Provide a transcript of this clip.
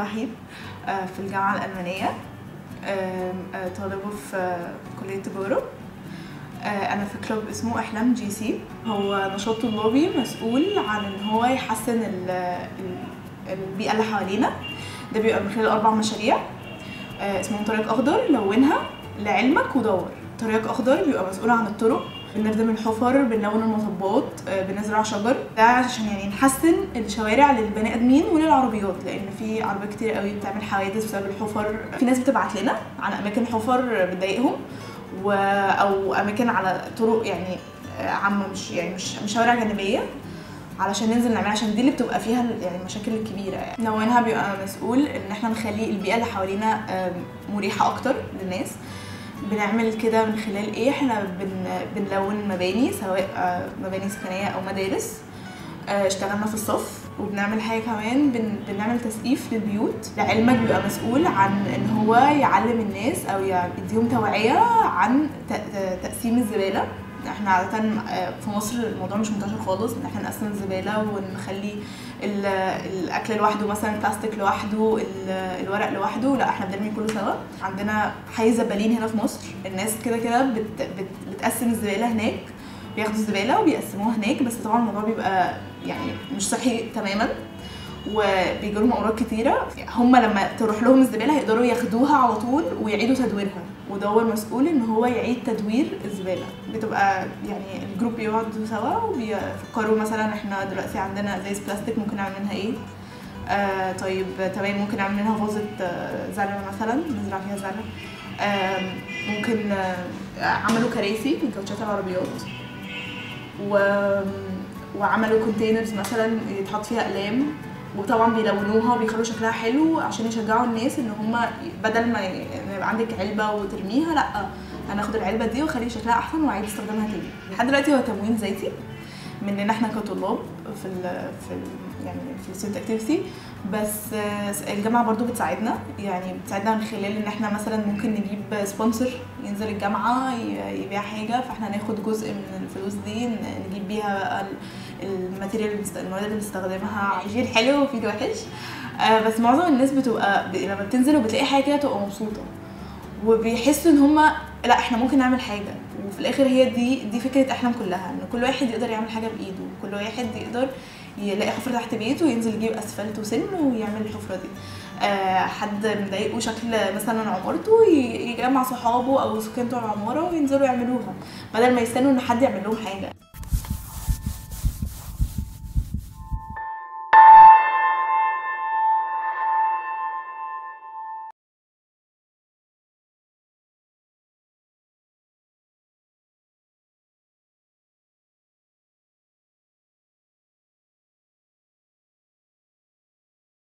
وحيد آه، في الجامعة الألمانية آم، آه، طالبة في آه، كلية تجارة آه، أنا في كلوب اسمه أحلام جي سي هو نشاط طلابي مسؤول عن إن هو يحسن ال- ال- البيئة اللي حوالينا ده بيبقى من خلال أربع مشاريع آه، اسمهم طريق أخضر لونها لعلمك ودور طريق أخضر بيبقى مسؤول عن الطرق بنردم الحفر بنلون المطبات آه، بنزرع شجر ده عشان يعني نحسن الشوارع للبني ادمين وللعربيات لان في عربيات كتير قوي بتعمل حوادث بسبب الحفر في ناس بتبعت لنا عن اماكن حفر بتضايقهم و... او اماكن على طرق يعني آه، عامه مش يعني مش مش شوارع جانبيه علشان ننزل نعملها عشان دي اللي بتبقى فيها ال- يعني المشاكل الكبيره يعني نوانها بيبقى مسؤول ان احنا نخلي البيئه اللي حوالينا آم، مريحه اكتر للناس بنعمل كده من خلال ايه احنا بن بنلون مباني سواء آه، مباني سكنيه او مدارس آه، اشتغلنا في الصف وبنعمل حاجه كمان بن بنعمل تسقيف للبيوت لعلمك بيبقى مسؤول عن ان هو يعلم الناس او يديهم توعيه عن ت- ت- تقسيم الزباله احنا عادة آه، في مصر الموضوع مش منتشر خالص ان احنا نقسم الزبالة ونخلي ال- الاكل لوحده مثلا البلاستيك لوحده ال- الورق لوحده لا احنا بنرمي كله سوا عندنا حي زبالين هنا في مصر الناس كده كده بت بت بتقسم الزبالة هناك بياخدوا الزبالة وبيقسموها هناك بس طبعا الموضوع بيبقى يعني مش صحي تماما وبيجي لهم امراض كتيره هم لما تروح لهم الزباله هيقدروا ياخدوها على طول ويعيدوا تدويرها ودور مسؤول ان هو يعيد تدوير الزباله بتبقى يعني الجروب بيقعدوا سوا وبيفكروا مثلا احنا دلوقتي عندنا ازايز بلاستيك ممكن نعمل منها ايه آه طيب تمام ممكن نعمل منها فازة آه، زرع مثلا نزرع فيها زرع آه ممكن آه عملوا كراسي من كاوتشات العربيات و... وعملوا كونتينرز مثلا يتحط فيها اقلام وطبعا بيلونوها وبيخلوا شكلها حلو عشان يشجعوا الناس ان هم بدل ما ي- ما يبقى عندك علبه وترميها لا هناخد العلبه دي واخلي شكلها احسن واعيد استخدامها تاني لحد دلوقتي هو تموين ذاتي مننا احنا كطلاب في ال في ال يعني في الستودنت اكتيفيتي بس آه، الجامعه برضو بتساعدنا يعني بتساعدنا من خلال ان احنا مثلا ممكن نجيب سبونسر ينزل الجامعه ي- يبيع حاجه فاحنا ناخد جزء من الفلوس دي ن- نجيب بيها بقى ال- الماتيريال اللي بنست- المواد اللي بنستخدمها عايشين حلو وفي وحش آه، بس معظم الناس بتبقى ب- لما بتنزل وبتلاقي حاجه كده تبقى مبسوطه وبيحسوا ان هما لا احنا ممكن نعمل حاجه وفي الاخر هي دي دي فكره احلام كلها ان كل واحد يقدر يعمل حاجه بايده كل واحد يقدر يلاقي حفره تحت بيته وينزل يجيب اسفلت وسن ويعمل الحفره دي آه حد مضايقه شكل مثلا عمارته ي- يجمع صحابه او سكان بتوع العماره وينزلوا يعملوها بدل ما يستنوا ان حد يعمل لهم حاجه